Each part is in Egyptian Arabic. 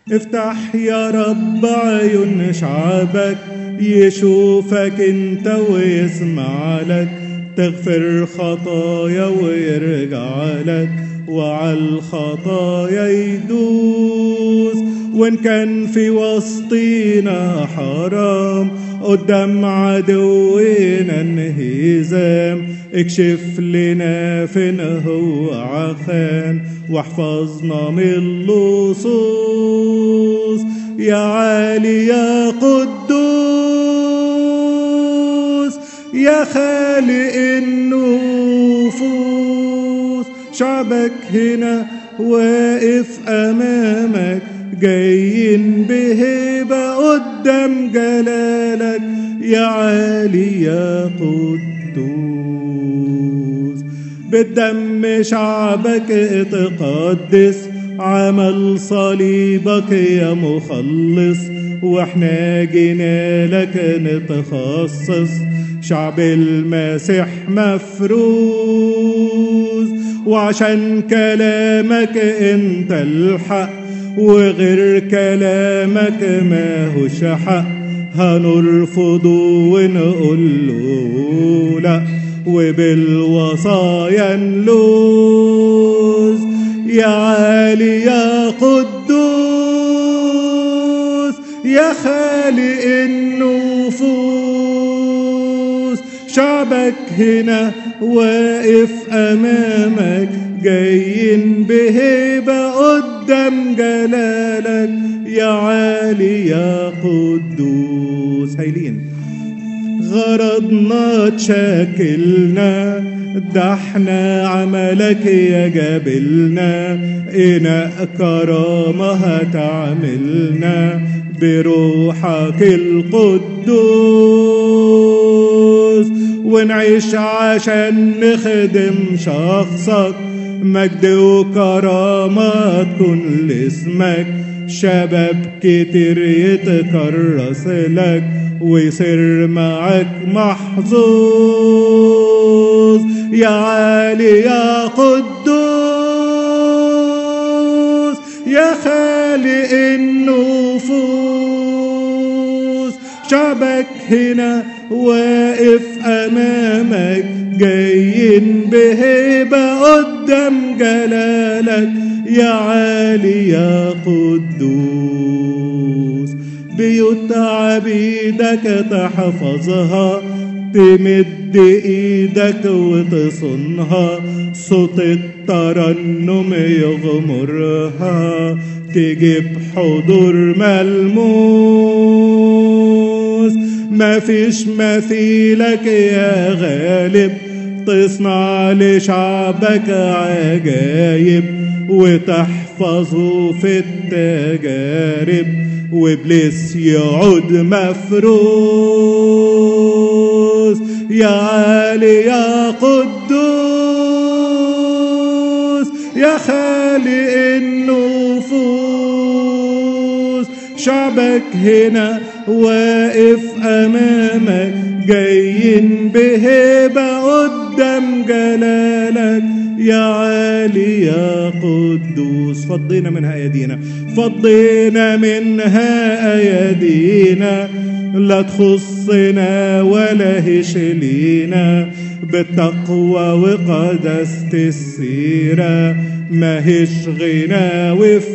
افتح يا رب عيون شعبك يشوفك انت ويسمع لك تغفر خطايا ويرجع لك وعلى الخطايا يدوس وان كان في وسطينا حرام قدام عدونا انهزام اكشف لنا فين هو عخان واحفظنا من اللصوص يا عالي يا قدوس يا خالق النفوس شعبك هنا واقف امامك جايين بهبة قدام جلالك يا عالي يا قدوس بالدم شعبك اتقدس عمل صليبك يا مخلص واحنا جينا لك نتخصص شعب المسيح مفروز وعشان كلامك انت الحق وغير كلامك ما هوش حق هنرفضه ونقول له لا وبالوصايا نلوز يا عالي يا قدوس يا خالق النفوس شعبك هنا واقف امامك جايين بهبة قدام جلالك يا عالي يا قدوس هايلين غرضنا تشاكلنا ده احنا عملك يا جابلنا إناء كرامة هتعملنا بروحك القدوس ونعيش عشان نخدم شخصك مجد وكرامة تكون لاسمك شباب كتير يتكرس لك ويصير معك محظوظ يا عالي يا قدوس يا خالق النفوس شعبك هنا واقف امامك جايين بهبة قدام جلالك يا عالي يا قدوس بيوت عبيدك تحفظها تمد ايدك وتصونها صوت الترنم يغمرها تجيب حضور ملموس مفيش مثيلك يا غالب تصنع لشعبك عجايب وتحفظه في التجارب وابليس يعود مفروس يا عالي يا قدوس يا خالق النفوس شعبك هنا واقف امامك جايين بهبة قدام جلالك يا عالي يا قدوس فضينا منها ايدينا فضينا منها ايدينا لا تخصنا ولا هش لينا بالتقوى وقدست السيرة ما هش غنى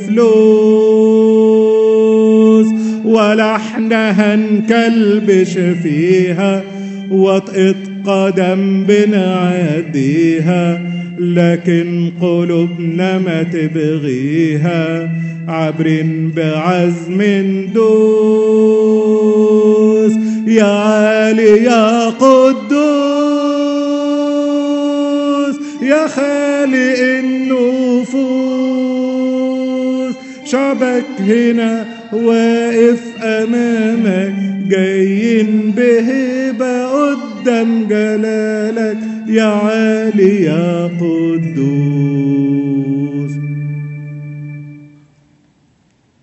وفلوس ولا احنا هنكلبش فيها وطئة قدم بنعديها لكن قلوبنا ما تبغيها عبرين بعزم دوس يا عالي يا قدوس يا خالق النفوس شعبك هنا واقف امامك جايين بهبة قدام جلالك يا عالي يا قدوس